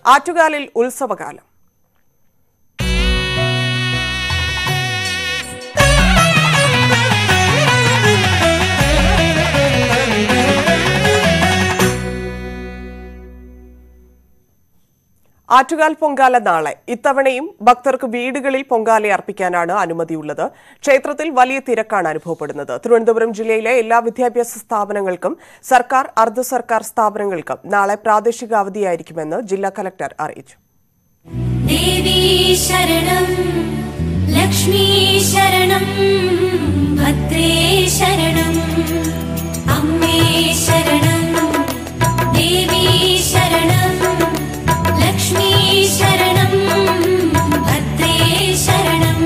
ആറ്റുകാലിൽ ഉത്സവകാലം ആറ്റുകാൽ പൊങ്കാല നാളെ ഇത്തവണയും ഭക്തർക്ക് വീടുകളിൽ പൊങ്കാല അർപ്പിക്കാനാണ് അനുമതിയുള്ളത് ക്ഷേത്രത്തിൽ വലിയ തിരക്കാണ് അനുഭവപ്പെടുന്നത് തിരുവനന്തപുരം ജില്ലയിലെ എല്ലാ വിദ്യാഭ്യാസ സ്ഥാപനങ്ങൾക്കും സർക്കാർ അർദ്ധ സർക്കാർ സ്ഥാപനങ്ങൾക്കും നാളെ പ്രാദേശിക അവധിയായിരിക്കുമെന്ന് ജില്ലാ കലക്ടർ അറിയിച്ചു देवी शरणं लक्ष्मी शरणं भद्रे शरणम् अम्मे शरणं देवी शरणं लक्ष्मी शरणं भद्रे शरणम्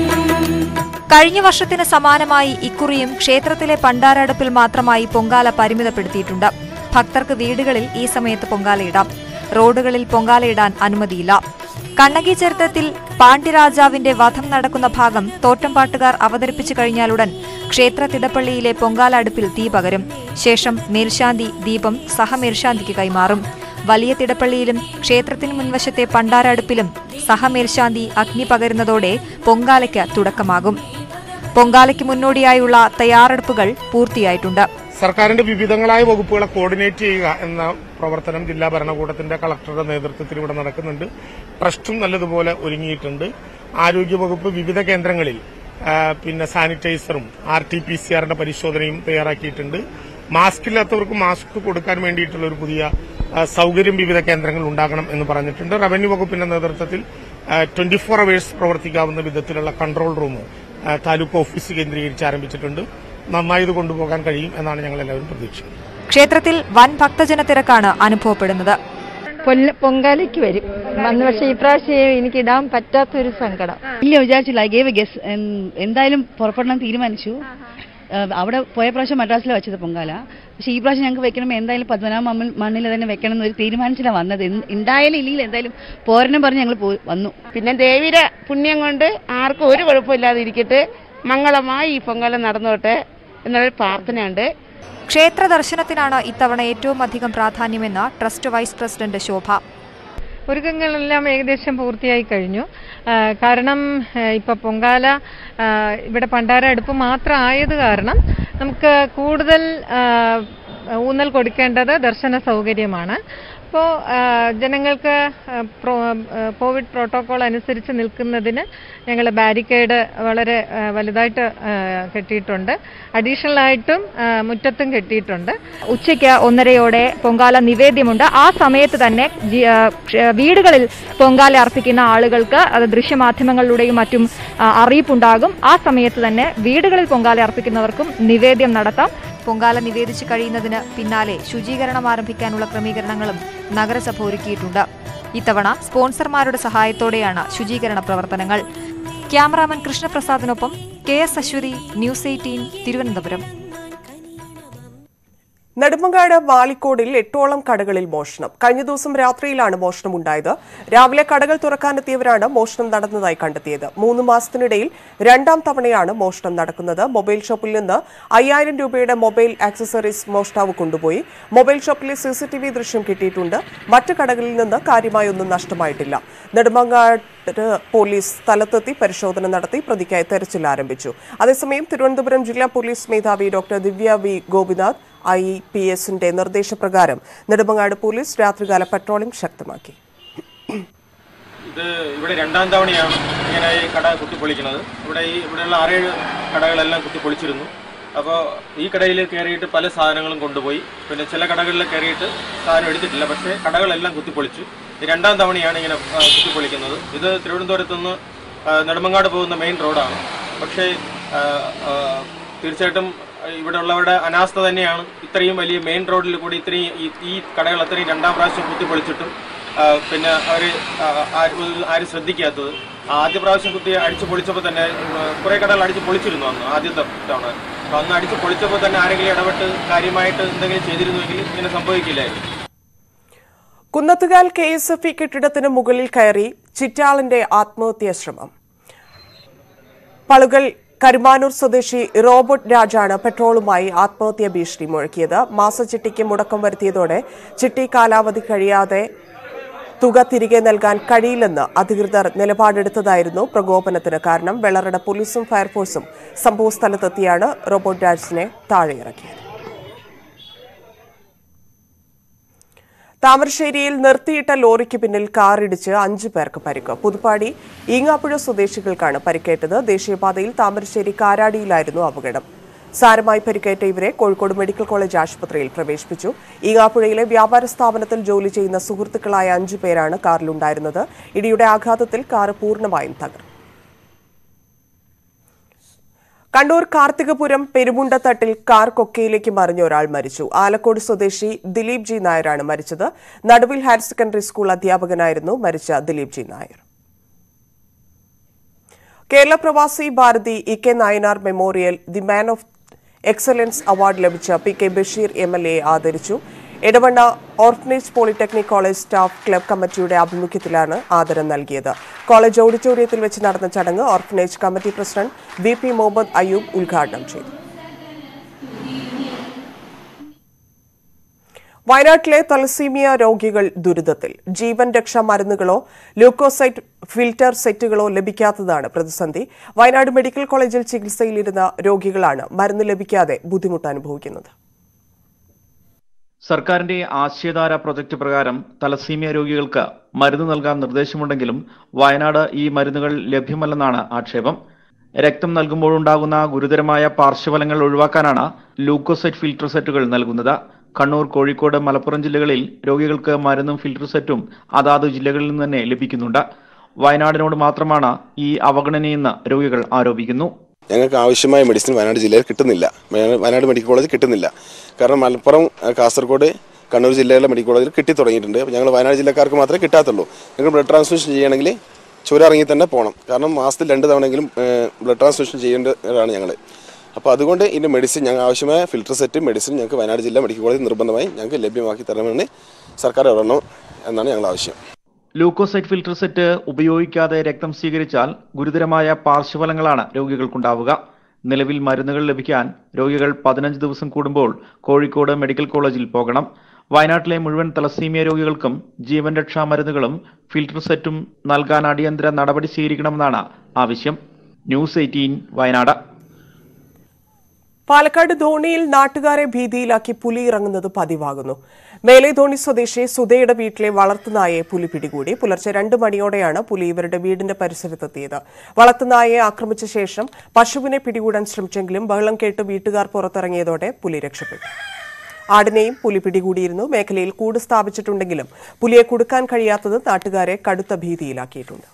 കഴിഞ്ഞ വർഷത്തിന് സമാനമായി ഇക്കുറിയും ക്ഷേത്രത്തിലെ പണ്ടാരടുപ്പിൽ മാത്രമായി പൊങ്കാല പരിമിതപ്പെടുത്തിയിട്ടുണ്ട് ഭക്തർക്ക് വീടുകളിൽ ഈ സമയത്ത് പൊങ്കാലയിടാം റോഡുകളിൽ പൊങ്കാലയിടാൻ അനുമതിയില്ല കണ്ണകി ചരിത്രത്തിൽ പാണ്ഡ്യരാജാവിന്റെ വധം നടക്കുന്ന ഭാഗം തോറ്റംപാട്ടുകാർ അവതരിപ്പിച്ചു കഴിഞ്ഞാലുടൻ ക്ഷേത്ര തിടപ്പള്ളിയിലെ പൊങ്കാല അടുപ്പിൽ തീ പകരും ശേഷം മേൽശാന്തി ദീപം സഹമേൽശാന്തിക്ക് കൈമാറും വലിയ തിടപ്പള്ളിയിലും ക്ഷേത്രത്തിന് മുൻവശത്തെ പണ്ടാര അടുപ്പിലും സഹമേൽശാന്തി അഗ്നി പകരുന്നതോടെ പൊങ്കാലയ്ക്ക് തുടക്കമാകും പൊങ്കാലയ്ക്ക് മുന്നോടിയായുള്ള തയ്യാറെടുപ്പുകൾ പൂർത്തിയായിട്ടുണ്ട് സർക്കാരിന്റെ വിവിധങ്ങളായ വകുപ്പുകളെ കോർഡിനേറ്റ് ചെയ്യുക എന്ന പ്രവർത്തനം ജില്ലാ ഭരണകൂടത്തിന്റെ കളക്ടറുടെ നേതൃത്വത്തിൽ ഇവിടെ നടക്കുന്നുണ്ട് ട്രസ്റ്റും നല്ലതുപോലെ ഒരുങ്ങിയിട്ടുണ്ട് ആരോഗ്യവകുപ്പ് വിവിധ കേന്ദ്രങ്ങളിൽ ആ, പിന്നെ സാനിറ്റൈസറും ആർ ടി പി സി ആറിന്റെ പരിശോധനയും തയ്യാറാക്കിയിട്ടുണ്ട് മാസ്ക് ഇല്ലാത്തവർക്ക് മാസ്ക് കൊടുക്കാൻ വേണ്ടിയിട്ടുള്ള ഒരു പുതിയ ആ, സൗകര്യം വിവിധ കേന്ദ്രങ്ങളിൽ ഉണ്ടാകണം എന്ന് പറഞ്ഞിട്ടുണ്ട് റവന്യൂ വകുപ്പിന്റെ നേതൃത്വത്തിൽ ട്വന്റി ഫോർ അവേഴ്സ് പ്രവർത്തിക്കാവുന്ന വിധത്തിലുള്ള കൺട്രോൾ റൂം ആ, താലൂക്ക് ഓഫീസ് കേന്ദ്രീകരിച്ച് ആരംഭിച്ചിട്ടുണ്ട് നന്നായി ഇത് കൊണ്ടുപോകാൻ കഴിയും എന്നാണ് ഞങ്ങൾ എല്ലാവരും പ്രതീക്ഷിക്കുന്നത് ക്ഷേത്രത്തിൽ വൻ ഭക്തജന തിരക്കാണ് അനുഭവപ്പെടുന്നത് പൊല്ല പൊങ്കാലയ്ക്ക് വരും വന്ന് പക്ഷേ ഇപ്രാവശ്യം എനിക്ക് ഇടാൻ പറ്റാത്തൊരു സങ്കടം ഇല്ല വിചാരിച്ചില്ല ഐ ഗേവ് ഗസ് എന്തായാലും പുറപ്പെടണം തീരുമാനിച്ചു ഏഹ് അവിടെ പോയ പ്രാവശ്യം മദ്രാസിലെ വെച്ചത് പൊങ്കാല പക്ഷെ ഈ പ്രാവശ്യം ഞങ്ങൾക്ക് വെക്കണം എന്തായാലും പത്മനാഭ മണ്ണിൽ മണ്ണിൽ തന്നെ വെക്കണം എന്നൊരു തീരുമാനിച്ചില്ല വന്നത് എന്ത് ഉണ്ടായാലും ഇല്ലെങ്കിൽ എന്തായാലും പോരണം പറഞ്ഞ് ഞങ്ങൾ പോയി വന്നു പിന്നെ ദേവിയുടെ പുണ്യം കൊണ്ട് ആർക്കും ഒരു കുഴപ്പമില്ലാതെ ഇരിക്കട്ടെ മംഗളമായി ഈ പൊങ്കാല നടന്നോട്ടെ എന്നൊരു പ്രാർത്ഥനയുണ്ട് ക്ഷേത്ര ദർശനത്തിനാണ് ഇത്തവണ ഏറ്റവും അധികം പ്രാധാന്യമെന്ന് ട്രസ്റ്റ് വൈസ് പ്രസിഡന്റ് ശോഭ ഒരുക്കങ്ങളെല്ലാം ഏകദേശം പൂർത്തിയായി കഴിഞ്ഞു ആ, കാരണം ആ, ഇപ്പൊ പൊങ്കാല ആ, ഇവിടെ പണ്ടാര അടുപ്പ് മാത്രം ആയത് കാരണം നമുക്ക് കൂടുതൽ ആ, ഊന്നൽ കൊടുക്കേണ്ടത് ദർശന സൗകര്യമാണ് അപ്പോൾ ജനങ്ങൾക്ക് ആ, പ്രോ- ആ, കോവിഡ് പ്രോട്ടോകോൾ അനുസരിച്ച് നിൽക്കുന്നതിന് ഞങ്ങൾ ബാരിക്കേഡ് വളരെ ആ, വലുതായിട്ട് ആ, കെട്ടിയിട്ടുണ്ട് അഡീഷണൽ ആയിട്ടും ആ, മുറ്റത്തും കെട്ടിയിട്ടുണ്ട് ഉച്ചയ്ക്ക് ഒന്നരയോടെ പൊങ്കാല നിവേദ്യമുണ്ട് ആ സമയത്ത് തന്നെ ജി- ആ, ക്ഷ- വീടുകളിൽ പൊങ്കാല അർപ്പിക്കുന്ന ആളുകൾക്ക് അത് ദൃശ്യമാധ്യമങ്ങളിലൂടെയും മറ്റും ആ, അറിയിപ്പുണ്ടാകും ആ സമയത്ത് തന്നെ വീടുകളിൽ പൊങ്കാല അർപ്പിക്കുന്നവർക്കും നിവേദ്യം നടത്താം പൊങ്കാല നിവേദിച്ചു കഴിയുന്നതിന് പിന്നാലെ ശുചീകരണം ആരംഭിക്കാനുള്ള ക്രമീകരണങ്ങളും നഗരസഭ ഒരുക്കിയിട്ടുണ്ട് ഇത്തവണ സ്പോൺസർമാരുടെ സഹായത്തോടെയാണ് ശുചീകരണ പ്രവർത്തനങ്ങൾ ക്യാമറാമാൻ കൃഷ്ണപ്രസാദിനൊപ്പം K S Aswathi news eighteen Thiruvananthapuram Nedumangad വാളിക്കോടിൽ എട്ടോളം കടകളിൽ മോഷണം കഴിഞ്ഞ ദിവസം രാത്രിയിലാണ് മോഷണം ഉണ്ടായത് രാവിലെ കടകൾ തുറക്കാനെത്തിയവരാണ് മോഷണം നടന്നതായി കണ്ടെത്തിയത് മൂന്ന് മാസത്തിനിടയിൽ രണ്ടാം തവണയാണ് മോഷണം നടക്കുന്നത് മൊബൈൽ ഷോപ്പിൽ നിന്ന് അയ്യായിരം രൂപയുടെ മൊബൈൽ ആക്സസറീസ് മോഷ്ടാവ് കൊണ്ടുപോയി മൊബൈൽ ഷോപ്പിലെ സിസിടിവി ദൃശ്യം കിട്ടിയിട്ടുണ്ട് മറ്റ് കടകളിൽ നിന്ന് കാര്യമായൊന്നും നഷ്ടമായിട്ടില്ല നെടുമങ്ങാട് പോലീസ് സ്ഥലത്തെത്തി പരിശോധന നടത്തി പ്രതിക്കായി തെരച്ചിൽ ആരംഭിച്ചു അതേസമയം തിരുവനന്തപുരം ജില്ലാ പോലീസ് മേധാവി doctor Divya V Gopinath I P എസിന്റെ നിർദ്ദേശപ്രകാരം നെടുമങ്ങാട് പോലീസ് രാത്രികാല പട്രോളിംഗ് ശക്തമാക്കി ഇത് ഇവിടെ രണ്ടാം തവണയാണ് ഇങ്ങനെ ഈ കട കുത്തിപ്പൊളിക്കുന്നത് ഇവിടെ ഈ ഇവിടെയുള്ള ആറേഴ് കടകളെല്ലാം കുത്തിപ്പൊളിച്ചിരുന്നു അപ്പോൾ ഈ കടയിൽ കയറിയിട്ട് പല സാധനങ്ങളും കൊണ്ടുപോയി പിന്നെ ചില കടകളിൽ കയറിയിട്ട് സാധനം എടുത്തിട്ടില്ല പക്ഷേ കടകളെല്ലാം കുത്തിപ്പൊളിച്ചു ഇത് രണ്ടാം തവണയാണ് ഇങ്ങനെ ആ, കുത്തിപ്പൊളിക്കുന്നത് ഇത് തിരുവനന്തപുരത്ത് നിന്ന് ആ, നെടുമങ്ങാട് പോകുന്ന മെയിൻ റോഡാണ് പക്ഷേ ആ, ആ, തീർച്ചയായിട്ടും ഇവിടെ ഉള്ളവരുടെ അനാസ്ഥ തന്നെയാണ് ഇത്രയും വലിയ മെയിൻ റോഡിൽ കൂടി ഇത്രയും ഈ- ഈ കടകൾ അത്രയും രണ്ടാം പ്രാവശ്യം കുത്തിപ്പൊളിച്ചിട്ടും ആ, പിന്നെ അവർ ആരും ശ്രദ്ധിക്കാത്തത് ആദ്യ പ്രാവശ്യം കുത്തി അടിച്ചു പൊളിച്ചപ്പോൾ തന്നെ കുറെ കടകൾ അടിച്ചു പൊളിച്ചിരുന്നു അന്ന് ആദ്യത്തെ തവണ അപ്പൊ അന്ന് അടിച്ചു പൊളിച്ചപ്പോൾ തന്നെ ആരെങ്കിലും ഇടപെട്ട് കാര്യമായിട്ട് എന്തെങ്കിലും ചെയ്തിരുന്നുവെങ്കിൽ ഇങ്ങനെ സംഭവിക്കില്ലായിരുന്നു Kunnathukal K S F E കെട്ടിടത്തിന് മുകളിൽ കയറി ചിറ്റാളിന്റെ ആത്മഹത്യാ ശ്രമം പളുകൾ കരുമാനൂർ സ്വദേശി റോബർട്ട് രാജാണ് പെട്രോളുമായി ആത്മഹത്യാ ഭീഷണി മുഴക്കിയത് മാസച്ചിട്ടിക്ക് മുടക്കം വരുത്തിയതോടെ ചിട്ടി കാലാവധി കഴിയാതെ തുക തിരികെ നൽകാൻ കഴിയില്ലെന്ന് അധികൃതർ നിലപാടെടുത്തതായിരുന്നു പ്രകോപനത്തിന് കാരണം വെള്ളറട പോലീസും ഫയർഫോഴ്സും സംഭവസ്ഥലത്തെത്തിയാണ് റോബോട്ട് ഡാൻസിനെ താഴെയിറക്കിയത് താമരശ്ശേരിയിൽ നിർത്തിയിട്ട ലോറിക്ക് പിന്നിൽ കാറിടിച്ച് അഞ്ചു പേർക്ക് പരിക്ക് പുതുപ്പാടി ഈങ്ങാപ്പുഴ സ്വദേശികൾക്കാണ് പരിക്കേറ്റത് ദേശീയപാതയിൽ താമരശ്ശേരി കാരാടിയിലായിരുന്നു അപകടം സാരമായി പരിക്കേറ്റ ഇവരെ കോഴിക്കോട് മെഡിക്കൽ കോളേജ് ആശുപത്രിയിൽ പ്രവേശിപ്പിച്ചു ഈങ്ങാപ്പുഴയിലെ വ്യാപാര സ്ഥാപനത്തിൽ ജോലി ചെയ്യുന്ന സുഹൃത്തുക്കളായ അഞ്ചു പേരാണ് കാറിലുണ്ടായിരുന്നത് ഇടിയുടെ ആഘാതത്തിൽ കാറ് പൂർണ്ണമായും തകർന്നു കണ്ണൂർ കാർത്തികപുരം പെരുമുണ്ടത്തട്ടിൽ കാർ കൊക്കയിലേക്ക് മറിഞ്ഞ ഒരാൾ മരിച്ചു ആലക്കോട് സ്വദേശി ദിലീപ് ജി നായരാണ് മരിച്ചത് നടുവിൽ ഹയർ സെക്കൻഡറി സ്കൂൾ അധ്യാപകനായിരുന്നു മരിച്ച Dileep G Nair Kerala Pravasi Bharathi E K Nayanar memorial the man of excellence award ലഭിച്ച P K Basheer M L A ആദരിച്ചു Edavanna orphanage polytechnic college staff club കമ്മിറ്റിയുടെ ആഭിമുഖ്യത്തിലാണ് ആദരം നൽകിയത് കോളേജ് ഓഡിറ്റോറിയത്തിൽ വെച്ച് നടന്ന ചടങ്ങ് orphanage committee president V P Muhammad Ayyub ഉദ്ഘാടനം ചെയ്തു വയനാട്ടിലെ തലസീമിയ രോഗികൾ ദുരിതത്തിൽ ജീവൻ രക്ഷാ മരുന്നുകളോ ലൂക്കോസൈറ്റ് ഫിൽറ്റർ സെറ്റുകളോ ലഭിക്കാത്തതാണ് പ്രതിസന്ധി വയനാട് മെഡിക്കൽ കോളേജിൽ ചികിത്സയിലിരുന്ന രോഗികളാണ് മരുന്ന് ലഭിക്കാതെ ബുദ്ധിമുട്ട് അനുഭവിക്കുന്നത് സർക്കാരിന്റെ ആശയധാര പ്രൊജക്ട് പ്രകാരം തലസീമിയ രോഗികൾക്ക് മരുന്ന് നൽകാൻ നിർദ്ദേശമുണ്ടെങ്കിലും വയനാട് ഈ മരുന്നുകൾ ലഭ്യമല്ലെന്നാണ് ആക്ഷേപം രക്തം നൽകുമ്പോഴുണ്ടാകുന്ന ഗുരുതരമായ പാർശ്വഫലങ്ങൾ ഒഴിവാക്കാനാണ് ലൂക്കോസെറ്റ് ഫിൽട്ടർ സെറ്റുകൾ നൽകുന്നത് കണ്ണൂർ കോഴിക്കോട് മലപ്പുറം ജില്ലകളിൽ രോഗികൾക്ക് മരുന്നും ഫിൽട്ടർ സെറ്റും അതാത് ജില്ലകളിൽ നിന്ന് തന്നെ ലഭിക്കുന്നുണ്ട് വയനാടിനോട് മാത്രമാണ് ഈ അവഗണനയെന്ന് രോഗികൾ ആരോപിക്കുന്നു ഞങ്ങൾക്ക് ആവശ്യമായ മെഡിസിൻ വയനാട് ജില്ലയിൽ കിട്ടുന്നില്ല വയ- വയനാട് മെഡിക്കൽ കോളേജിൽ കിട്ടുന്നില്ല കാരണം മലപ്പുറം ആ, കാസർഗോഡ് കണ്ണൂർ ജില്ലയിലെ മെഡിക്കൽ കോളേജിൽ കിട്ടി തുടങ്ങിയിട്ടുണ്ട് അപ്പോൾ ഞങ്ങൾ വയനാട് ജില്ലക്കാർക്ക് മാത്രമേ കിട്ടാത്തുള്ളൂ ഞങ്ങൾ ബ്ലഡ് ട്രാൻസ്ഫ്യൂഷൻ ചെയ്യണമെങ്കിൽ ചുരം ഇറങ്ങി തന്നെ പോകണം കാരണം മാസത്തിൽ രണ്ട് തവണയെങ്കിലും ബ്ലഡ് ട്രാൻസ്ഫ്യൂഷൻ ചെയ്യേണ്ടതാണ് ഞങ്ങൾ അപ്പോൾ അതുകൊണ്ട് ഇതിൻ്റെ മെഡിസിൻ ഞങ്ങൾ ആവശ്യമായ ഫിൽട്ടർ സെറ്റ് മെഡിസിൻ ഞങ്ങൾക്ക് വയനാട് ജില്ല മെഡിക്കൽ കോളേജിൽ നിർബന്ധമായി ഞങ്ങൾക്ക് ലഭ്യമാക്കി തരണമെന്ന് സർക്കാർ ഇടപെടണം എന്നാണ് ഞങ്ങളുടെ ആവശ്യം ലൂക്കോസൈറ്റ് ഫിൽട്ടർ സെറ്റ് ഉപയോഗിക്കാതെ രക്തം സ്വീകരിച്ചാൽ ഗുരുതരമായ പാർശ്വഫലങ്ങളാണ് രോഗികൾക്കുണ്ടാവുക നിലവിൽ മരുന്നുകൾ ലഭിക്കാൻ രോഗികൾ പതിനഞ്ച് ദിവസം കൂടുമ്പോൾ കോഴിക്കോട് മെഡിക്കൽ കോളേജിൽ പോകണം വയനാട്ടിലെ മുഴുവൻ തലസീമിയ രോഗികൾക്കും ജീവൻ രക്ഷാ മരുന്നുകളും ഫിൽട്ടർ സെറ്റും നൽകാൻ അടിയന്തര നടപടി സ്വീകരിക്കണമെന്നാണ് ആവശ്യം ന്യൂസ് എയ്റ്റീൻ വയനാട് പാലക്കാട് ധോണിയിൽ നാട്ടുകാരെ ഭീതിയിലാക്കി പുലി ഇറങ്ങുന്നത് പതിവാകുന്നു മേലെ ധോണി സ്വദേശി സുധയുടെ വീട്ടിലെ വളർത്തുനായയെ പുലി പിടികൂടി പുലർച്ചെ രണ്ട് മണിയോടെയാണ് പുലി ഇവരുടെ വീടിന്റെ പരിസരത്തെത്തിയത് വളർത്തുനായയെ ആക്രമിച്ച ശേഷം പശുവിനെ പിടികൂടാൻ ശ്രമിച്ചെങ്കിലും ബഹളം കേട്ട് വീട്ടുകാർ പുറത്തിറങ്ങിയതോടെ പുലി രക്ഷപ്പെട്ടു ആടിനെയും പുലി പിടികൂടിയിരുന്നു മേഖലയിൽ കൂട് സ്ഥാപിച്ചിട്ടുണ്ടെങ്കിലും പുലിയെ കുടുക്കാൻ കഴിയാത്തത് നാട്ടുകാരെ കടുത്ത ഭീതിയിലാക്കിയിട്ടുണ്ട്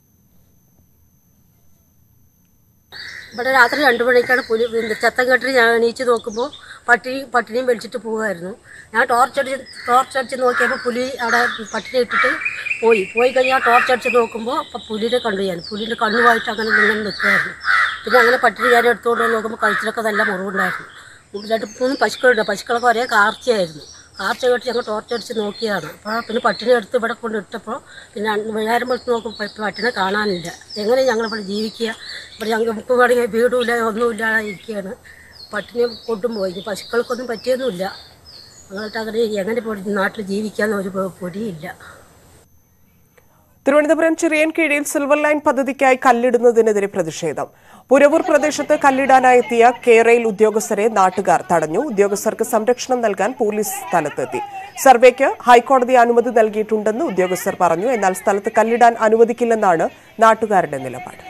ഇവിടെ രാത്രി രണ്ടു മണിക്കാണ് പുലി പിന്നെ ചത്തം കെട്ടിട്ട് ഞാൻ എണീച്ച് നോക്കുമ്പോൾ പട്ടി പട്ടിണിയും വലിച്ചിട്ട് പോവുമായിരുന്നു ഞാൻ ടോർച്ച് അടിച്ച് ടോർച്ച് അടിച്ച് നോക്കിയപ്പോൾ പുലി അവിടെ പട്ടിണി ഇട്ടിട്ട് പോയി പോയി കഴിഞ്ഞാൽ ടോർച്ച് അടിച്ച് നോക്കുമ്പോൾ അപ്പം പുലിനെ കണ്ടു ഞാൻ പുലിൻ്റെ കണ്ണുമായിട്ട് അങ്ങനെ ഇങ്ങനെ നിൽക്കുമായിരുന്നു പിന്നെ അങ്ങനെ പട്ടിണി ഞാൻ എടുത്തുകൊണ്ട് വന്ന് നോക്കുമ്പോൾ കഴുത്തിലൊക്കെ നല്ല മുറിവുണ്ടായിരുന്നു രണ്ട് മൂന്ന് പശുക്കളുണ്ട് പശുക്കളൊക്കെ ഒരേ കാർച്ചയായിരുന്നു കാർച്ച കെട്ടി ഞങ്ങൾ ടോർച്ച് അടിച്ച് നോക്കിയതാണ് അപ്പോൾ പിന്നെ പട്ടിണി എടുത്ത് ഇവിടെ കൊണ്ട് ഇട്ടപ്പോൾ പിന്നെ നേരം വെളുത്ത് നോക്കുമ്പോൾ ഇപ്പം പട്ടിനെ കാണാനില്ല എങ്ങനെ ഞങ്ങളിവിടെ ജീവിക്കുക ഇവിടെ ഞങ്ങൾ നമുക്ക് വേണമെങ്കിൽ വീടുമില്ല ഒന്നുമില്ലാതെ ഇരിക്കുകയാണ് പട്ടിണി കൊണ്ടും പോയി ഇനി പശുക്കൾക്കൊന്നും പറ്റിയൊന്നുമില്ല ഞങ്ങൾക്ക് അങ്ങനെ എങ്ങനെ പോയി നാട്ടിൽ ജീവിക്കാന്ന് ഒരു പൊ- പൊടിയില്ല തിരുവനന്തപുരം ചിറയൻകീഴിൽ സിൽവർ ലൈൻ പദ്ധതിക്കായി കല്ലിടുന്നതിനെതിരെ പ്രതിഷേധം പുരവൂർ പ്രദേശത്ത് കല്ലിടാനായെത്തിയ കേരയിൽ ഉദ്യോഗസ്ഥരെ നാട്ടുകാർ തടഞ്ഞു ഉദ്യോഗസ്ഥർക്ക് സംരക്ഷണം നൽകാൻ പോലീസ് സ്ഥലത്തെത്തി സർവേക്ക് ഹൈക്കോടതി അനുമതി നൽകിയിട്ടുണ്ടെന്ന് ഉദ്യോഗസ്ഥർ പറഞ്ഞു എന്നാൽ സ്ഥലത്ത് കല്ലിടാൻ അനുവദിക്കില്ലെന്നാണ് നാട്ടുകാരുടെ നിലപാട്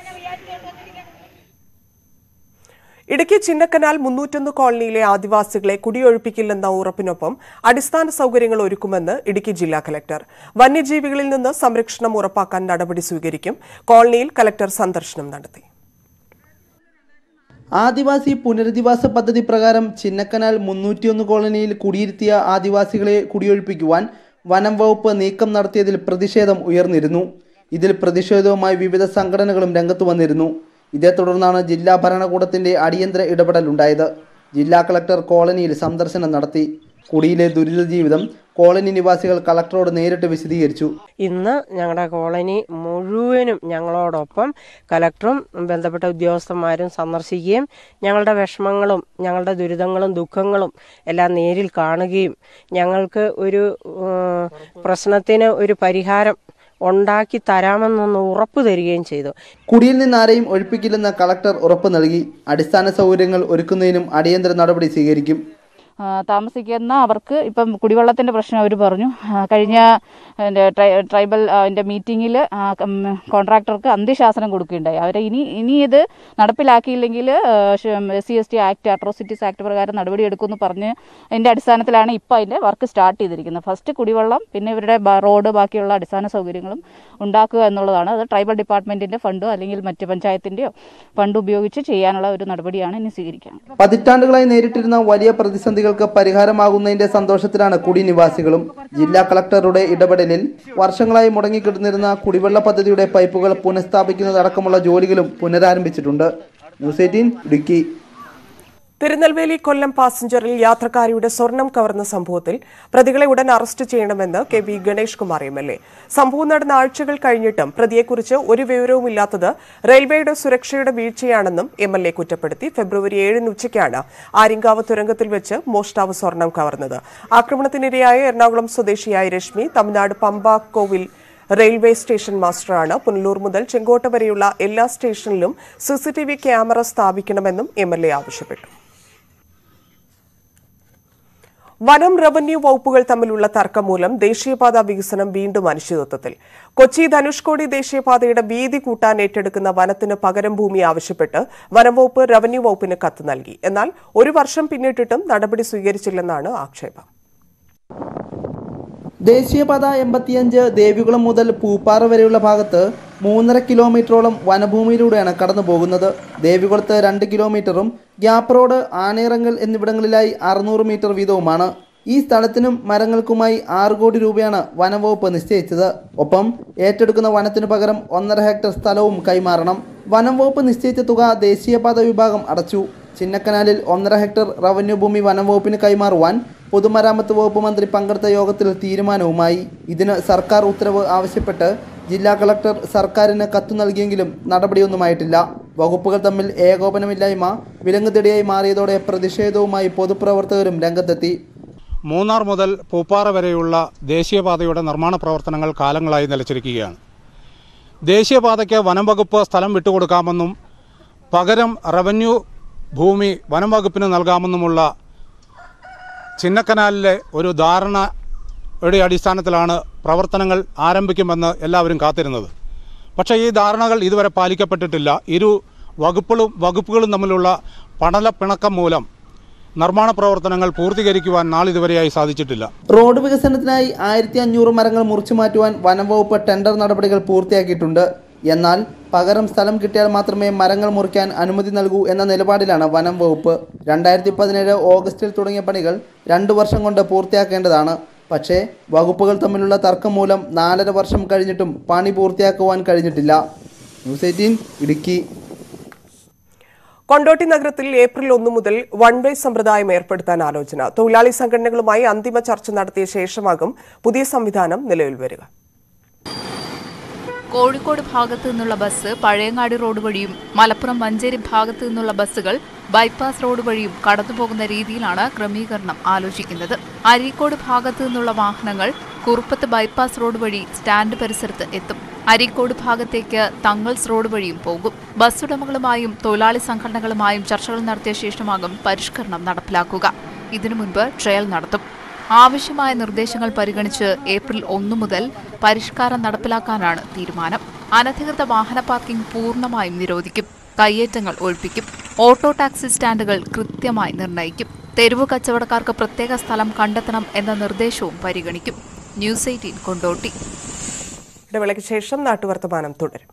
ഇടുക്കി ചിന്നക്കനാൽ മുന്നൂറ്റൊന്ന് കോളനിയിലെ ആദിവാസികളെ കുടിയൊഴിപ്പിക്കില്ലെന്ന ഉറപ്പിനൊപ്പം അടിസ്ഥാന സൗകര്യങ്ങൾ ഒരുക്കുമെന്ന് ഇടുക്കി ജില്ലാ കലക്ടർ വന്യജീവികളിൽ നിന്ന് സംരക്ഷണം ഉറപ്പാക്കാൻ നടപടി സ്വീകരിക്കും കോളനിയിൽ കലക്ടർ സന്ദർശനം നടത്തി ആദിവാസി പുനരധിവാസ പദ്ധതി പ്രകാരം ചിന്നക്കനാൽ മുന്നൂറ്റിയൊന്ന് കോളനിയിൽ കുടിയിരുത്തിയ ആദിവാസികളെ കുടിയൊഴിപ്പിക്കുവാൻ വനം വകുപ്പ് നീക്കം നടത്തിയതിൽ പ്രതിഷേധം ഉയർന്നിരുന്നു ഇതിൽ പ്രതിഷേധവുമായി വിവിധ സംഘടനകളും രംഗത്ത് വന്നിരുന്നു ഇതേ തുടർന്നാണ് ജില്ലാ ഭരണകൂടത്തിന്റെ അടിയന്തര ഇടപെടലുണ്ടായത് ജില്ലാ കളക്ടർ കോളനിയിൽ സന്ദർശനം നടത്തി കുടിയിലെ ദുരിത ജീവിതം കോളനി നിവാസികൾ കളക്ടറോട് നേരിട്ട് വിശദീകരിച്ചു ഇന്ന് ഞങ്ങളുടെ കോളനി മുഴുവനും ഞങ്ങളോടൊപ്പം കലക്ടറും ബന്ധപ്പെട്ട ഉദ്യോഗസ്ഥന്മാരും സന്ദർശിക്കുകയും ഞങ്ങളുടെ വിഷമങ്ങളും ഞങ്ങളുടെ ദുരിതങ്ങളും ദുഃഖങ്ങളും എല്ലാം നേരിൽ കാണുകയും ഞങ്ങൾക്ക് ഒരു ഏഹ്, പ്രശ്നത്തിന് ഒരു പരിഹാരം ഉണ്ടാക്കി തരാമെന്നൊന്ന് ഉറപ്പ് തരികയും ചെയ്തു കുടിയിൽ നിന്ന് ആരെയും ഒഴിപ്പിക്കില്ലെന്ന് കളക്ടർ ഉറപ്പ് നൽകി അടിസ്ഥാന സൗകര്യങ്ങൾ ഒരുക്കുന്നതിനും അടിയന്തര നടപടി സ്വീകരിക്കും ആ, താമസിക്കുന്ന അവർക്ക് ഇപ്പം കുടിവെള്ളത്തിൻ്റെ പ്രശ്നം അവർ പറഞ്ഞു ആ, കഴിഞ്ഞ എൻ്റെ ട്രൈ ട്രൈബൽ അതിൻ്റെ മീറ്റിങ്ങിൽ കോൺട്രാക്ടർക്ക് അന്ത്യശാസനം കൊടുക്കുകയുണ്ടായി അവരെ ഇനി ഇനി ഇത് നടപ്പിലാക്കിയില്ലെങ്കിൽ S C S T act atrocities act പ്രകാരം നടപടിയെടുക്കുമെന്ന് പറഞ്ഞ് അതിൻ്റെ അടിസ്ഥാനത്തിലാണ് ഇപ്പോൾ അതിൻ്റെ വർക്ക് സ്റ്റാർട്ട് ചെയ്തിരിക്കുന്നത് ഫസ്റ്റ് കുടിവെള്ളം പിന്നെ ഇവരുടെ ബ- റോഡ് ബാക്കിയുള്ള അടിസ്ഥാന സൗകര്യങ്ങളും ഉണ്ടാക്കുക എന്നുള്ളതാണ് അത് ട്രൈബൽ ഡിപ്പാർട്ട്മെൻറ്റിൻ്റെ ഫണ്ടോ അല്ലെങ്കിൽ മറ്റ് പഞ്ചായത്തിൻ്റെയോ ഫണ്ട് ഉപയോഗിച്ച് ചെയ്യാനുള്ള ഒരു നടപടിയാണ് ഇനി സ്വീകരിക്കുക പതിറ്റാണ്ടുകളായി നേരിട്ടിരുന്ന വലിയ പ്രതിസന്ധികൾക്ക് പരിഹാരമാകുന്നതിന്റെ സന്തോഷത്തിലാണ് കുടി നിവാസികളും ജില്ലാ കളക്ടറുടെ ഇടപെടലിൽ വർഷങ്ങളായി മുടങ്ങിക്കിടന്നിരുന്ന കുടിവെള്ള പദ്ധതിയുടെ പൈപ്പുകൾ പുനഃസ്ഥാപിക്കുന്നതടക്കമുള്ള ജോലികളും പുനരാരംഭിച്ചിട്ടുണ്ട് ന്യൂസ് എയ്റ്റീൻ ഇടുക്കി തിരുനെൽവേലി കൊല്ലം പാസഞ്ചറിൽ യാത്രക്കാരിയുടെ സ്വർണം കവർന്ന സംഭവത്തിൽ പ്രതികളെ ഉടൻ അറസ്റ്റ് ചെയ്യണമെന്ന് K V Ganesh Kumar M L A സംഭവം നടന്ന ആഴ്ചകൾ കഴിഞ്ഞിട്ടും പ്രതിയെക്കുറിച്ച് ഒരു വിവരവുമില്ലാത്തത് റെയിൽവേയുടെ സുരക്ഷയുടെ വീഴ്ചയാണെന്നും എം എൽ എ കുറ്റപ്പെടുത്തി ഫെബ്രുവരി ഏഴിന് ഉച്ചയ്ക്കാണ് ആര്യങ്കാവ് തുരങ്കത്തിൽ വെച്ച് മോഷ്ടാവ് സ്വർണം കവർന്നത് ആക്രമണത്തിനിരയായ എറണാകുളം സ്വദേശിയായ രശ്മി തമിഴ്നാട് പമ്പ കോവിൽ റെയിൽവേ സ്റ്റേഷൻ മാസ്റ്ററാണ് പുനലൂർ മുതൽ ചെങ്കോട്ട വരെയുള്ള എല്ലാ സ്റ്റേഷനിലും സിസിടിവി ക്യാമറ സ്ഥാപിക്കണമെന്നും എം എൽ എ ആവശ്യപ്പെട്ടു വനം റവന്യൂ വകുപ്പുകൾ തമ്മിലുള്ള തർക്കം മൂലം ദേശീയപാത വികസനം വീണ്ടും അനിശ്ചിതത്വത്തിൽ കൊച്ചി ധനുഷ്കോടി ദേശീയപാതയുടെ വീതി കൂട്ടാൻ ഏറ്റെടുക്കുന്ന വനത്തിന് പകരം ഭൂമി ആവശ്യപ്പെട്ട് വനം വകുപ്പ് റവന്യൂ വകുപ്പിന് കത്ത് നൽകി എന്നാൽ ഒരു വർഷം പിന്നിട്ടിട്ടും നടപടി സ്വീകരിച്ചില്ലെന്നാണ് ആക്ഷേപം ദേശീയപാത എൺപത്തിയഞ്ച് ദേവികുളം മുതൽ പൂപ്പാറ വരെയുള്ള ഭാഗത്ത് മൂന്നര കിലോമീറ്ററോളം വനഭൂമിയിലൂടെയാണ് കടന്നു പോകുന്നത് ദേവികുളത്ത് രണ്ട് കിലോമീറ്ററും ഗ്യാപ്പ് റോഡ് ആനയിറങ്ങൽ എന്നിവിടങ്ങളിലായി അറുന്നൂറ് മീറ്റർ വീതവുമാണ് ഈ സ്ഥലത്തിനും മരങ്ങൾക്കുമായി ആറ് കോടി രൂപയാണ് വനംവകുപ്പ് നിശ്ചയിച്ചത് ഒപ്പം ഏറ്റെടുക്കുന്ന വനത്തിനു പകരം ഒന്നര ഹെക്ടർ സ്ഥലവും കൈമാറണം വനം വകുപ്പ് നിശ്ചയിച്ച തുക ദേശീയപാത വിഭാഗം അടച്ചു ചിന്നക്കനാലിൽ ഒന്നര ഹെക്ടർ റവന്യൂ ഭൂമി വനം വകുപ്പിന് കൈമാറുവാൻ പൊതുമരാമത്ത് വകുപ്പ് മന്ത്രി പങ്കെടുത്ത യോഗത്തിൽ തീരുമാനവുമായി ഇതിന് സർക്കാർ ഉത്തരവ് ആവശ്യപ്പെട്ട് ജില്ലാ കളക്ടർ സർക്കാരിന് കത്തു നൽകിയെങ്കിലും നടപടിയൊന്നുമായിട്ടില്ല വകുപ്പുകൾ തമ്മിൽ ഏകോപനമില്ലായ്മ വിലങ്ങുതടിയായി മാറിയതോടെ പ്രതിഷേധവുമായി പൊതുപ്രവർത്തകരും രംഗത്തെത്തി മൂന്നാർ മുതൽ പൂപ്പാറ വരെയുള്ള ദേശീയപാതയുടെ നിർമ്മാണ പ്രവർത്തനങ്ങൾ കാലങ്ങളായി നിലച്ചിരിക്കുകയാണ് ദേശീയപാതയ്ക്ക് വനം വകുപ്പ് സ്ഥലം വിട്ടുകൊടുക്കാമെന്നും പകരം റവന്യൂ ഭൂമി വനം വകുപ്പിന് നൽകാമെന്നുമുള്ള ചിന്നക്കനാലിലെ ഒരു ധാരണയുടെ അടിസ്ഥാനത്തിലാണ് പ്രവർത്തനങ്ങൾ ആരംഭിക്കുമെന്ന് എല്ലാവരും കാത്തിരുന്നത് പക്ഷേ ഈ ധാരണകൾ ഇതുവരെ പാലിക്കപ്പെട്ടിട്ടില്ല ഇരു വകുപ്പുകളും വകുപ്പുകളും തമ്മിലുള്ള പടല പിണക്കം മൂലം നിർമ്മാണ പ്രവർത്തനങ്ങൾ പൂർത്തീകരിക്കുവാൻ നാളിതുവരെയായി സാധിച്ചിട്ടില്ല റോഡ് വികസനത്തിനായി ആയിരത്തി അഞ്ഞൂറ് മരങ്ങൾ മുറിച്ചു മാറ്റുവാൻ വനം വകുപ്പ് ടെൻഡർ നടപടികൾ പൂർത്തിയാക്കിയിട്ടുണ്ട് എന്നാൽ പകരം സ്ഥലം കിട്ടിയാൽ മാത്രമേ മരങ്ങൾ മുറിക്കാൻ അനുമതി നൽകൂ എന്ന നിലപാടിലാണ് വനം വകുപ്പ് രണ്ടായിരത്തി പതിനേഴ് ഓഗസ്റ്റിൽ തുടങ്ങിയ പണികൾ രണ്ടു വർഷം കൊണ്ട് പൂർത്തിയാക്കേണ്ടതാണ് പക്ഷേ വകുപ്പുകൾ തമ്മിലുള്ള തർക്കം മൂലം നാലര വർഷം കഴിഞ്ഞിട്ടും പണി പൂർത്തിയാക്കുവാൻ കഴിഞ്ഞിട്ടില്ല ന്യൂസ് എയ്റ്റീൻ ഇടുക്കി കൊണ്ടോട്ടി നഗരത്തിൽ ഏപ്രിൽ ഒന്ന് മുതൽ വൺ വേ സമ്പ്രദായം ഏർപ്പെടുത്താൻ ആലോചന തൊഴിലാളി സംഘടനകളുമായി അന്തിമ ചർച്ച നടത്തിയ ശേഷമാകും പുതിയ സംവിധാനം നിലവിൽ വരിക കോഴിക്കോട് ഭാഗത്തു നിന്നുള്ള ബസ് പഴയങ്ങാടി റോഡ് വഴിയും മലപ്പുറം മഞ്ചേരി ഭാഗത്തു നിന്നുള്ള ബസ്സുകൾ ബൈപ്പാസ് റോഡ് വഴിയും കടന്നുപോകുന്ന രീതിയിലാണ് ക്രമീകരണം ആലോചിക്കുന്നത് അരീക്കോട് ഭാഗത്തു നിന്നുള്ള വാഹനങ്ങൾ കുറുപ്പത്ത് ബൈപ്പാസ് റോഡ് വഴി സ്റ്റാൻഡ് പരിസരത്ത് എത്തും അരീക്കോട് ഭാഗത്തേക്ക് തങ്ങൾസ് റോഡ് വഴിയും പോകും ബസ് ഉടമകളുമായും തൊഴിലാളി സംഘടനകളുമായും ചർച്ചകൾ നടത്തിയ ശേഷമാകും പരിഷ്കരണം നടപ്പിലാക്കുക ഇതിനു മുൻപ് ട്രയൽ നടത്തും ആവശ്യമായ നിർദ്ദേശങ്ങൾ പരിഗണിച്ച് ഏപ്രിൽ ഒന്നു മുതൽ പരിഷ്കാരം നടപ്പിലാക്കാനാണ് തീരുമാനം അനധികൃത വാഹന പാർക്കിംഗ് പൂർണ്ണമായും നിരോധിക്കും കയ്യേറ്റങ്ങൾ ഒഴിപ്പിക്കും ഓട്ടോ ടാക്സി സ്റ്റാൻഡുകൾ കൃത്യമായി നിർണ്ണയിക്കും തെരുവു കച്ചവടക്കാർക്ക് പ്രത്യേക സ്ഥലം കണ്ടെത്തണം എന്ന നിർദ്ദേശവും പരിഗണിക്കും ന്യൂസ് എയ്റ്റീൻ കൊണ്ടോട്ടി ഇടവേളയ്ക്ക് ശേഷം നാട്ടുവർത്തമാനം തുടരും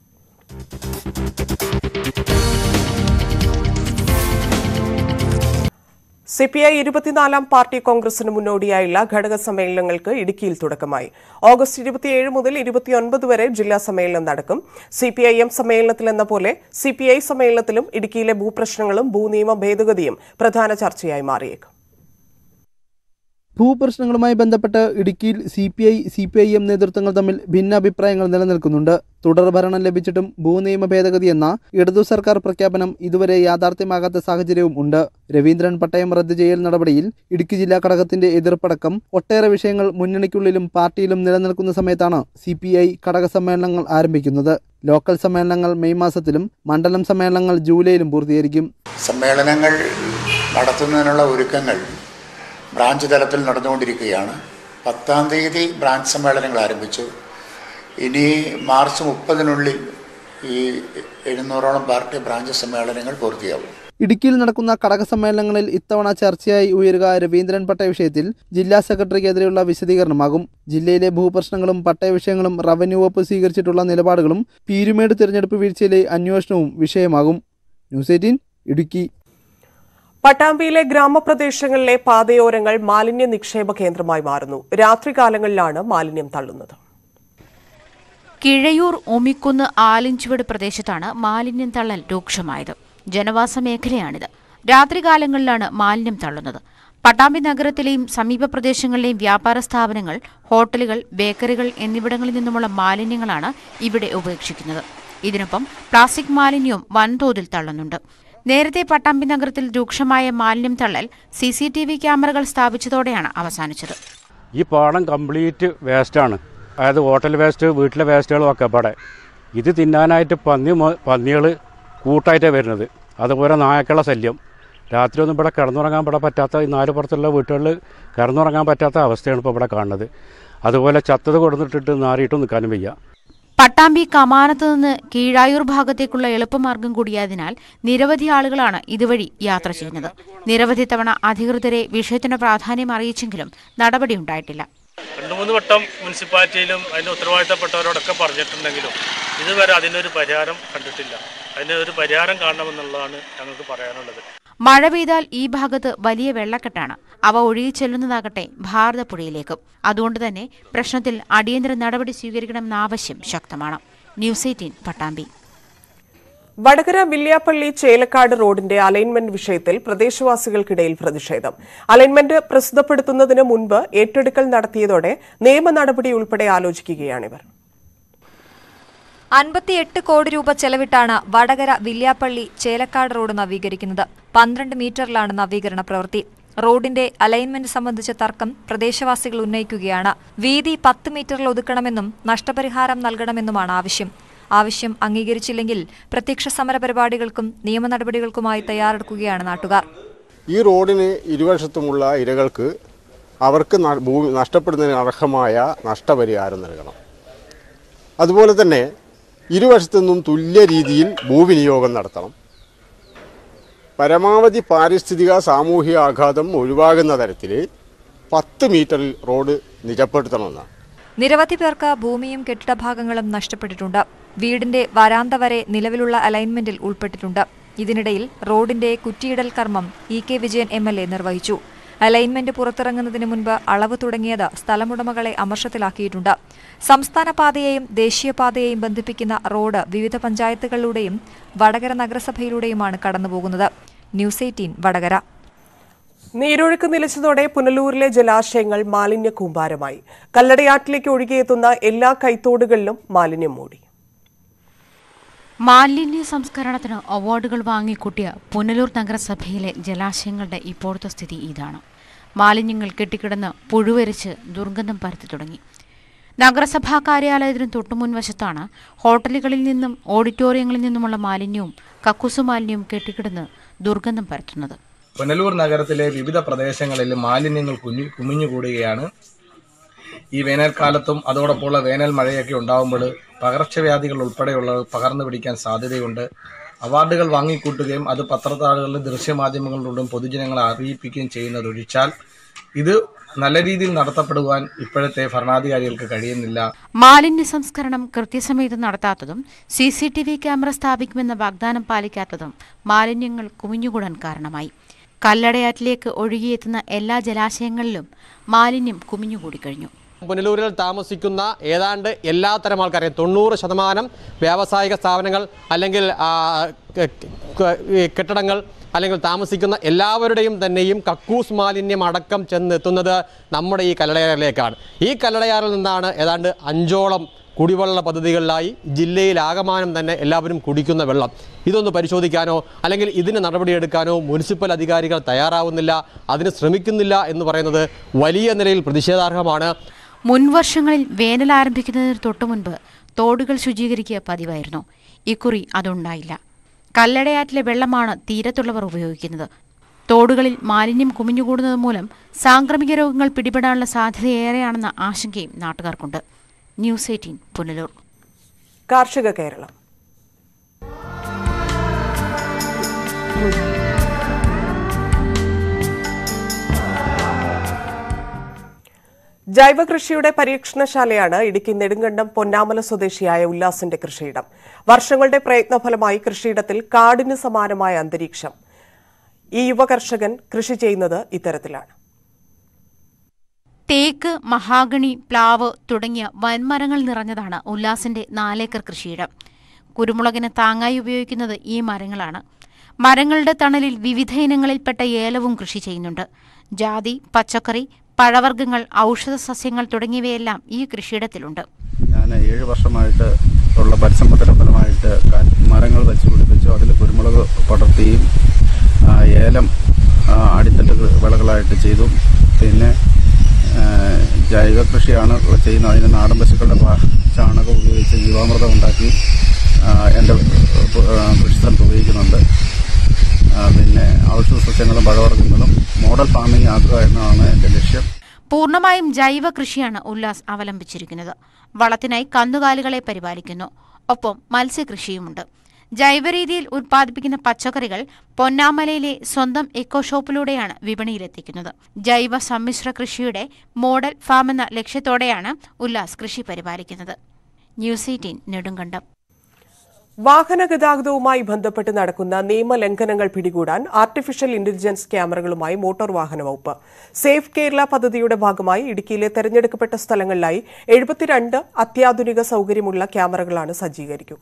സി പി ഐ ഇരുപത്തിനാലാം പാർട്ടി കോൺഗ്രസിന് മുന്നോടിയായുള്ള ഘടക സമ്മേളനങ്ങൾക്ക് ഇടുക്കിയിൽ തുടക്കമായി ഓഗസ്റ്റ് ഇരുപത്തിയേഴ് മുതൽ ഇരുപത്തിയൊൻപത് വരെ ജില്ലാ സമ്മേളനം നടക്കും സി പി ഐ എം സമ്മേളനത്തിലെന്ന പോലെ സി പി ഐ സമ്മേളനത്തിലും ഇടുക്കിയിലെ ഭൂപ്രശ്നങ്ങളും ഭൂനിയമ ഭേദഗതിയും പ്രധാന ചർച്ചയായി മാറിയേക്കും ഭൂപ്രശ്നങ്ങളുമായി ബന്ധപ്പെട്ട് ഇടുക്കിയിൽ C P I C P I M നേതൃത്വങ്ങൾ തമ്മിൽ ഭിന്നാഭിപ്രായങ്ങൾ നിലനിൽക്കുന്നുണ്ട് തുടർ ഭരണം ലഭിച്ചിട്ടും ഭൂനിയമ ഭേദഗതി എന്ന ഇടതു സർക്കാർ പ്രഖ്യാപനം ഇതുവരെ യാഥാർത്ഥ്യമാകാത്ത സാഹചര്യവും ഉണ്ട് രവീന്ദ്രൻ പട്ടയം റദ്ദു ചെയ്യൽ നടപടിയിൽ ഇടുക്കി ജില്ലാ ഘടകത്തിന്റെ എതിർപ്പടക്കം ഒട്ടേറെ വിഷയങ്ങൾ മുന്നണിക്കുള്ളിലും പാർട്ടിയിലും നിലനിൽക്കുന്ന സമയത്താണ് സി പി ഐ ഘടക സമ്മേളനങ്ങൾ ആരംഭിക്കുന്നത് ലോക്കൽ സമ്മേളനങ്ങൾ മെയ് മാസത്തിലും മണ്ഡലം സമ്മേളനങ്ങൾ ജൂലൈയിലും പൂർത്തീകരിക്കും സമ്മേളനങ്ങൾ നടത്തുന്നതിനുള്ള ഒരുക്കങ്ങൾ ബ്രാഞ്ച് തലത്തിൽ നടന്നുകൊണ്ടിരിക്കുകയാണ് പത്താം തീയതി ബ്രാഞ്ച് സമ്മേളനങ്ങൾ ആരംഭിച്ചു ഇനി മാർച്ച് മുപ്പതിനുള്ളിൽ ഈ എഴുന്നൂറോളം പാർട്ടി ബ്രാഞ്ച് സമ്മേളനങ്ങൾ പൂർത്തിയാവും ഇടുക്കിയിൽ നടക്കുന്ന ഘടക സമ്മേളനങ്ങളിൽ ഇത്തവണ ചർച്ചയായി ഉയരുക രവീന്ദ്രൻ പട്ടയ വിഷയത്തിൽ ജില്ലാ സെക്രട്ടറിക്കെതിരെയുള്ള വിശദീകരണമാകും ജില്ലയിലെ ഭൂപ്രശ്നങ്ങളും പട്ടയ വിഷയങ്ങളും റവന്യൂ വകുപ്പ് സ്വീകരിച്ചിട്ടുള്ള നിലപാടുകളും പീരുമേട് തിരഞ്ഞെടുപ്പ് വീഴ്ചയിലെ അന്വേഷണവും വിഷയമാകും ന്യൂസ് എയ്റ്റീൻ ഇടുക്കി പട്ടാമ്പിയിലെ ഗ്രാമപ്രദേശങ്ങളിലെ പാതയോരങ്ങൾ മാലിന്യ നിക്ഷേപ കേന്ദ്രമായി മാറുന്നു രാത്രികാലങ്ങളിലാണ് മാലിന്യം തള്ളുന്നത് കിഴയൂർ ഒമിക്കുന്ന് ആലിഞ്ചുവട് പ്രദേശത്താണ് മാലിന്യം തള്ളൽ രൂക്ഷമായത് ജനവാസ മേഖലയാണിത് രാത്രികാലങ്ങളിലാണ് മാലിന്യം തള്ളുന്നത് പട്ടാമ്പി നഗരത്തിലെയും സമീപ പ്രദേശങ്ങളിലെയും വ്യാപാര സ്ഥാപനങ്ങൾ ഹോട്ടലുകൾ ബേക്കറികൾ എന്നിവിടങ്ങളിൽ നിന്നുമുള്ള മാലിന്യങ്ങളാണ് ഇവിടെ ഉപേക്ഷിക്കുന്നത് ഇതിനൊപ്പം പ്ലാസ്റ്റിക് മാലിന്യവും വൻതോതിൽ തള്ളുന്നുണ്ട് നേരത്തെ പട്ടാമ്പി നഗരത്തിൽ രൂക്ഷമായ മാലിന്യം തള്ളൽ സി സി ടി വി ക്യാമറകൾ സ്ഥാപിച്ചതോടെയാണ് അവസാനിച്ചത് ഈ പാടം കംപ്ലീറ്റ് വേസ്റ്റാണ് അതായത് ഹോട്ടൽ വേസ്റ്റ് വീട്ടിലെ വേസ്റ്റുകളും ഒക്കെ അവിടെ ഇത് തിന്നാനായിട്ട് പന്നി പന്നികൾ കൂട്ടായിട്ടാണ് വരുന്നത് അതുപോലെ നായക്കള ശല്യം രാത്രി ഒന്നും ഇവിടെ കിടന്നുറങ്ങാൻ ഇവിടെ പറ്റാത്ത ഈ നാല് പുറത്തുള്ള വീട്ടുകളിൽ കിടന്നുറങ്ങാൻ പറ്റാത്ത അവസ്ഥയാണ് ഇപ്പോൾ ഇവിടെ കാണുന്നത് അതുപോലെ ചത്തത് കൊടുത്തിട്ടിട്ട് നാറിയിട്ടും നിൽക്കാനും വയ്യ പട്ടാമ്പി കമാനത്ത് നിന്ന് കീഴായൂർ ഭാഗത്തേക്കുള്ള എളുപ്പമാർഗം കൂടിയായതിനാൽ നിരവധി ആളുകളാണ് ഇതുവഴി യാത്ര ചെയ്യുന്നത് നിരവധി തവണ അധികൃതരെ വിഷയത്തിന് പ്രാധാന്യം അറിയിച്ചെങ്കിലും നടപടിയുണ്ടായിട്ടില്ല രണ്ടു മൂന്ന് വട്ടം മുനിസിപ്പാലിറ്റിയിലും അതിന് ഉത്തരവാദിത്തപ്പെട്ടവരോടൊക്കെ പറഞ്ഞിട്ടുണ്ടെങ്കിലും ഇതുവരെ അതിനൊരു പരിഹാരം കണ്ടിട്ടില്ല അതിന് ഒരു പരിഹാരം കാണണമെന്നുള്ളതാണ് ഞങ്ങൾക്ക് പറയാനുള്ളത് മഴ പെയ്താൽ ഈ ഭാഗത്ത് വലിയ വെള്ളക്കെട്ടാണ് അവ ഒഴുകി ചെല്ലുന്നതാകട്ടെ ഭാരതപ്പുഴയിലേക്കും അതുകൊണ്ട് തന്നെ പ്രശ്നത്തിൽ അടിയന്തര നടപടി സ്വീകരിക്കണമെന്ന ആവശ്യം ശക്തമാണ് ന്യൂസ് എയ്റ്റീൻ പട്ടാമ്പി വടകര വില്യാപ്പള്ളി ചേലക്കാട് റോഡിന്റെ അലൈൻമെന്റ് വിഷയത്തിൽ പ്രദേശവാസികൾക്കിടയിൽ പ്രതിഷേധം അലൈൻമെന്റ് പ്രസിദ്ധപ്പെടുത്തുന്നതിന് മുൻപ് ഏറ്റെടുക്കൽ നടത്തിയതോടെ നിയമ നടപടി ഉൾപ്പെടെ ആലോചിക്കുകയാണിവർ അൻപത്തിയെട്ട് കോടി രൂപ ചെലവിട്ടാണ് വടകര വില്യാപ്പള്ളി ചേലക്കാട് റോഡ് നവീകരിക്കുന്നത് പന്ത്രണ്ട് മീറ്ററിലാണ് നവീകരണ പ്രവൃത്തി റോഡിന്റെ അലൈൻമെന്റ് സംബന്ധിച്ച തർക്കം പ്രദേശവാസികൾ ഉന്നയിക്കുകയാണ് വീതി പത്ത് മീറ്ററിൽ ഒതുക്കണമെന്നും നഷ്ടപരിഹാരം നൽകണമെന്നുമാണ് ആവശ്യം ആവശ്യം അംഗീകരിച്ചില്ലെങ്കിൽ പ്രത്യക്ഷ സമര പരിപാടികൾക്കും നിയമ നടപടികൾക്കുമായി തയ്യാറെടുക്കുകയാണ് നാട്ടുകാർ ഈ റോഡിന് ഇരുവശത്തുമുള്ള ഇരകൾക്ക് അവർക്ക് ന- ഭൂമി നഷ്ടപ്പെടുന്നതിന് അർഹമായ നഷ്ടപരിഹാരം നൽകണം അതുപോലെ തന്നെ ഇരുവശത്തു നിന്നും തുല്യ രീതിയിൽ ഭൂവിനിയോഗം നടത്തണം പരമാവധി പാരിസ്ഥിതിക സാമൂഹിക ആഘാതം ഒഴിവാകുന്ന തരത്തിൽ പത്ത് മീറ്ററിൽ റോഡ് നിജപ്പെടുത്തണമെന്നാണ് നിരവധി പേർക്ക് ഭൂമിയും കെട്ടിടഭാഗങ്ങളും നഷ്ടപ്പെട്ടിട്ടുണ്ട് വീടിന്റെ വരാന്ത വരെ നിലവിലുള്ള അലൈൻമെന്റിൽ ഉൾപ്പെട്ടിട്ടുണ്ട് ഇതിനിടയിൽ റോഡിന്റെ കുറ്റിയിടൽ കർമ്മം E K Vijayan M L A നിർവഹിച്ചു അലൈൻമെന്റ് പുറത്തിറങ്ങുന്നതിന് മുൻപ് അളവ് തുടങ്ങിയത് സ്ഥലമുടമകളെ അമർഷത്തിലാക്കിയിട്ടുണ്ട് സംസ്ഥാന പാതയെയും ദേശീയപാതയെയും ബന്ധിപ്പിക്കുന്ന റോഡ് വിവിധ പഞ്ചായത്തുകളിലൂടെയും വടകര നഗരസഭയിലൂടെയുമാണ് കടന്നുപോകുന്നത് ന്യൂസ് എയ്റ്റീൻ വടകര നീരൊഴുക്ക് നിലച്ചതോടെ പുനലൂരിലെ ജലാശയങ്ങൾ മാലിന്യ കൂമ്പാരമായി കല്ലടയാറ്റിലേക്ക് ഒഴുകിയെത്തുന്ന എല്ലാ കൈത്തോടുകളിലും മാലിന്യം മൂടി മാലിന്യ സംസ്കരണത്തിന് അവാർഡുകൾ വാങ്ങിക്കൂട്ടിയ പുനലൂർ നഗരസഭയിലെ ജലാശയങ്ങളുടെ ഇപ്പോഴത്തെ സ്ഥിതി ഇതാണ് മാലിന്യങ്ങൾ കെട്ടിക്കിടന്ന് പുഴുവരിച്ച് ദുർഗന്ധം പരത്തി തുടങ്ങി നഗരസഭാ കാര്യാലയത്തിന് തൊട്ടുമുൻവശത്താണ് ഹോട്ടലുകളിൽ നിന്നും ഓഡിറ്റോറിയങ്ങളിൽ നിന്നുമുള്ള മാലിന്യവും കക്കുസു മാലിന്യവും കെട്ടിക്കിടന്ന് ദുർഗന്ധം പരത്തുന്നത് പുനലൂർ നഗരത്തിലെ വിവിധ പ്രദേശങ്ങളിൽ മാലിന്യങ്ങൾ കുഞ്ഞു കുമിഞ്ഞുകൂടുകയാണ് ഈ വേനൽക്കാലത്തും അതോടൊപ്പമുള്ള വേനൽ മഴയൊക്കെ ഉണ്ടാകുമ്പോൾ പകർച്ചവ്യാധികൾ ഉൾപ്പെടെയുള്ള പകർന്നു പിടിക്കാൻ സാധ്യതയുണ്ട് അവാർഡുകൾ വാങ്ങിക്കൂട്ടുകയും അത് പത്രത്താളുകളിലും ദൃശ്യമാധ്യമങ്ങളിലൂടെയും പൊതുജനങ്ങളെ അറിയിപ്പിക്കുകയും ചെയ്യുന്നതൊഴിച്ചാൽ ഇത് നല്ല രീതിയിൽ നടത്തപ്പെടുവാൻ ഇപ്പോഴത്തെ ഭരണാധികാരികൾക്ക് കഴിയുന്നില്ല മാലിന്യ സംസ്കരണം കൃത്യസമയത്ത് നടത്താത്തതും C C T V camera സ്ഥാപിക്കുമെന്ന വാഗ്ദാനം പാലിക്കാത്തതും മാലിന്യങ്ങൾ കുമിഞ്ഞുകൂടാൻ കാരണമായി കല്ലടയാറ്റിലേക്ക് ഒഴുകിയെത്തുന്ന എല്ലാ ജലാശയങ്ങളിലും മാലിന്യം കുമിഞ്ഞുകൂടിക്കഴിഞ്ഞു പുനലൂരിൽ താമസിക്കുന്ന ഏതാണ്ട് എല്ലാ തരം ആൾക്കാരെയും തൊണ്ണൂറ് ശതമാനം വ്യാവസായിക സ്ഥാപനങ്ങൾ അല്ലെങ്കിൽ ആ, ക- ക- ഈ കെട്ടിടങ്ങൾ അല്ലെങ്കിൽ താമസിക്കുന്ന എല്ലാവരുടെയും തന്നെയും കക്കൂസ് മാലിന്യം അടക്കം ചെന്നെത്തുന്നത് നമ്മുടെ ഈ കല്ലടയാറിലേക്കാണ് ഈ കല്ലടയാറിൽ നിന്നാണ് ഏതാണ്ട് അഞ്ചോളം കുടിവെള്ള പദ്ധതികളിലായി ജില്ലയിൽ ആകമാനം തന്നെ എല്ലാവരും കുടിക്കുന്ന വെള്ളം ഇതൊന്ന് പരിശോധിക്കാനോ അല്ലെങ്കിൽ ഇതിന് നടപടിയെടുക്കാനോ മുനിസിപ്പൽ അധികാരികൾ തയ്യാറാവുന്നില്ല അതിന് ശ്രമിക്കുന്നില്ല എന്ന് പറയുന്നത് വലിയ നിലയിൽ പ്രതിഷേധാർഹമാണ് മുൻവർഷങ്ങളിൽ വേനൽ ആരംഭിക്കുന്നതിന് തൊട്ടു മുൻപ് തോടുകൾ ശുചീകരിക്കുക പതിവായിരുന്നു ഇക്കുറി അതുണ്ടായില്ല കല്ലടയാറ്റിലെ വെള്ളമാണ് തീരത്തുള്ളവർ ഉപയോഗിക്കുന്നത് തോടുകളിൽ മാലിന്യം കുമിഞ്ഞുകൂടുന്നത് മൂലം സാംക്രമിക രോഗങ്ങൾ പിടിപെടാനുള്ള സാധ്യത ഏറെയാണെന്ന ആശങ്കയും നാട്ടുകാർക്കുണ്ട് ന്യൂസ് എയ്റ്റീൻ പുനലൂർ കാർഷിക കേരളം ജൈവ കൃഷിയുടെ പരീക്ഷണശാലയാണ് ഇടുക്കി നെടുങ്കണ്ടം പൊന്നാമല സ്വദേശിയായ ഉല്ലാസിന്റെ കൃഷിയിടം വർഷങ്ങളുടെ പ്രയത്നഫലമായി കൃഷിയിടത്തിൽ കാടിന് സമാനമായ അന്തരീക്ഷം ഈ യുവ കർഷകൻ കൃഷി ചെയ്യുന്നത് ഇത്തരത്തിലാണ് തേക്ക് മഹാഗണി പ്ലാവ് തുടങ്ങിയ വൻമരങ്ങൾ നിറഞ്ഞതാണ് ഉല്ലാസിന്റെ നാലേക്കർ കൃഷിയിടം കുരുമുളകിന് താങ്ങായി ഉപയോഗിക്കുന്നത് ഈ മരങ്ങളാണ് മരങ്ങളുടെ തണലിൽ വിവിധ ഇനങ്ങളിൽപ്പെട്ട ഏലവും കൃഷി ചെയ്യുന്നുണ്ട് ജാതി പച്ചക്കറി പഴവർഗ്ഗങ്ങൾ ഔഷധ സസ്യങ്ങൾ തുടങ്ങിയവയെല്ലാം ഈ കൃഷിയിടത്തിലുണ്ട് ഞാൻ ഏഴ് വർഷമായിട്ട് ഉള്ള പരിശ്രമത്തിന്റെ ഫലമായിട്ട് ക- മരങ്ങൾ വെച്ച് പിടിപ്പിച്ചു അതിൽ കുരുമുളക് പടർത്തുകയും ആ, ഏലം ആ, അടിത്തട്ട് വിളകളായിട്ട് ചെയ്തു പിന്നെ ആ, ജൈവ കൃഷിയാണ് ചെയ്യുന്നത് അതിന് നാടൻ പശുക്കളുടെ പാ- ചാണകം ഉപയോഗിച്ച് ജീവാമൃതം ഉണ്ടാക്കി ആ, എൻ്റെ ആ, കൃഷിസ്ഥലത്ത് ഉപയോഗിക്കുന്നുണ്ട് ആ, പിന്നെ ഔഷധ സസ്യങ്ങളും പഴവർഗ്ഗങ്ങളും മോഡൽ ഫാമിംഗ് ആക്കുക എന്നതാണ് എൻ്റെ ലക്ഷ്യം പൂർണ്ണമായും ജൈവ കൃഷിയാണ് ഉല്ലാസ് അവലംബിച്ചിരിക്കുന്നത് വളത്തിനായി കന്നുകാലികളെ പരിപാലിക്കുന്നു ഒപ്പം മത്സ്യകൃഷിയുമുണ്ട് ജൈവരീതിയിൽ ഉൽപ്പാദിപ്പിക്കുന്ന പച്ചക്കറികൾ പൊന്നാമലയിലെ സ്വന്തം എക്കോ ഷോപ്പിലൂടെയാണ് വിപണിയിലെത്തിക്കുന്നത് ജൈവ സമ്മിശ്ര കൃഷിയുടെ മോഡൽ ഫാം എന്ന ലക്ഷ്യത്തോടെയാണ് ഉല്ലാസ് കൃഷി പരിപാലിക്കുന്നത് ന്യൂസ് എയ്റ്റീൻ നെടുങ്കണ്ടം വാഹന ഗതാഗതവുമായി ബന്ധപ്പെട്ട് നടക്കുന്ന നിയമലംഘനങ്ങൾ പിടികൂടാൻ ആർട്ടിഫിഷ്യൽ ഇന്റലിജൻസ് ക്യാമറകളുമായി മോട്ടോർ വാഹന വകുപ്പ് സേഫ് കേരള പദ്ധതിയുടെ ഭാഗമായി ഇടുക്കിയിലെ തെരഞ്ഞെടുക്കപ്പെട്ട സ്ഥലങ്ങളിലായി എഴുപത്തിരണ്ട് അത്യാധുനിക സൗകര്യമുള്ള ക്യാമറകളാണ് സജ്ജീകരിക്കുക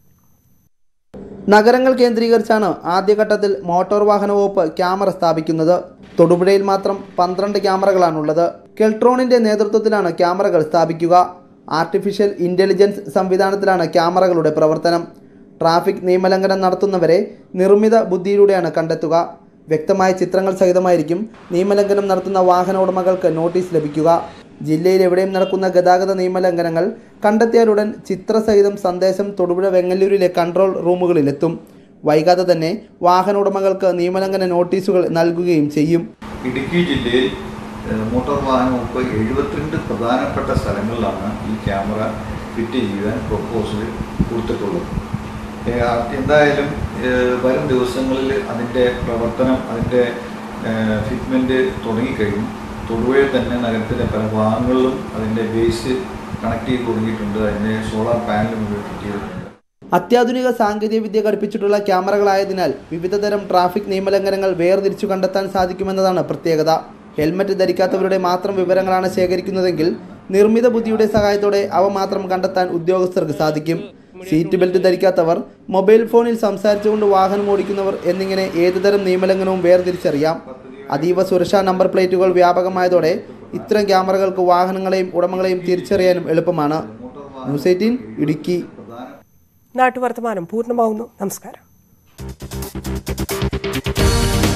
നഗരങ്ങൾ കേന്ദ്രീകരിച്ചാണ് ആദ്യഘട്ടത്തിൽ മോട്ടോർ വാഹന വകുപ്പ് ക്യാമറ സ്ഥാപിക്കുന്നത് തൊടുപുഴയിൽ മാത്രം പന്ത്രണ്ട് ക്യാമറകളാണുള്ളത് കെൽട്രോണിന്റെ നേതൃത്വത്തിലാണ് ക്യാമറകൾ സ്ഥാപിക്കുക ആർട്ടിഫിഷ്യൽ ഇന്റലിജൻസ് സംവിധാനത്തിലാണ് ക്യാമറകളുടെ പ്രവർത്തനം ട്രാഫിക് നിയമലംഘനം നടത്തുന്നവരെ നിർമ്മിത ബുദ്ധിയിലൂടെയാണ് കണ്ടെത്തുക വ്യക്തമായ ചിത്രങ്ങൾ സഹിതമായിരിക്കും നിയമലംഘനം നടത്തുന്ന വാഹന ഉടമകൾക്ക് നോട്ടീസ് ലഭിക്കുക ജില്ലയിൽ എവിടെയും നടക്കുന്ന ഗതാഗത നിയമലംഘനങ്ങൾ കണ്ടെത്തിയാലുടൻ ചിത്രസഹിതം സന്ദേശം തൊടുപുഴ വെങ്ങല്ലൂരിലെ കൺട്രോൾ റൂമുകളിലെത്തും വൈകാതെ തന്നെ വാഹന ഉടമകൾക്ക് നിയമലംഘന നോട്ടീസുകൾ നൽകുകയും ചെയ്യും ഇടുക്കി ജില്ലയിൽ ഏഹ്, മോട്ടോർ വാഹന വകുപ്പ് എഴുപത്തിരണ്ട് പ്രധാനപ്പെട്ട സ്ഥലങ്ങളിലാണ് ഈ ക്യാമറ ഫിറ്റ് ചെയ്യുവാൻ പ്രൊപ്പോസൽ കൊടുത്തിട്ടുള്ളത് ഏഹ്, ആ- എന്തായാലും ഏഹ്, വരും ദിവസങ്ങളിൽ അതിൻ്റെ പ്രവർത്തനം അതിൻ്റെ ഫിറ്റ്മെൻറ്റ് തുടങ്ങിക്കഴിഞ്ഞു തൊടുപുഴയിൽ തന്നെ നഗരത്തിലെ പല ഭാഗങ്ങളിലും അതിൻ്റെ ബേസ് കണക്ട് ചെയ്ത് തുടങ്ങിയിട്ടുണ്ട് അതിൻ്റെ സോളാർ പാനലും ഫിറ്റ് ചെയ്തിട്ടുണ്ട് അത്യാധുനിക സാങ്കേതിക വിദ്യ ഘടിപ്പിച്ചിട്ടുള്ള ക്യാമറകളായതിനാൽ വിവിധതരം ട്രാഫിക് നിയമലംഘനങ്ങൾ വേർതിരിച്ചു കണ്ടെത്താൻ സാധിക്കുമെന്നതാണ് പ്രത്യേകത ഹെൽമറ്റ് ധരിക്കാത്തവരുടെ മാത്രം വിവരങ്ങളാണ് ശേഖരിക്കുന്നതെങ്കിൽ നിർമ്മിത ബുദ്ധിയുടെ സഹായത്തോടെ അവ മാത്രം കണ്ടെത്താൻ ഉദ്യോഗസ്ഥർക്ക് സാധിക്കും സീറ്റ് ബെൽറ്റ് ധരിക്കാത്തവർ മൊബൈൽ ഫോണിൽ സംസാരിച്ചുകൊണ്ട് വാഹനം ഓടിക്കുന്നവർ എന്നിങ്ങനെ ഏതുതരം നിയമലംഘനവും വേർതിരിച്ചറിയാം അതീവ സുരക്ഷാ നമ്പർ പ്ലേറ്റുകൾ വ്യാപകമായതോടെ ഇത്തരം ക്യാമറകൾക്ക് വാഹനങ്ങളെയും ഉടമകളെയും തിരിച്ചറിയാനും എളുപ്പമാണ് ന്യൂസ് എയ്റ്റീൻ ഇടുക്കി നാട്ടുവർത്തമാനം പൂർണ്ണമാവുന്നു നമസ്കാരം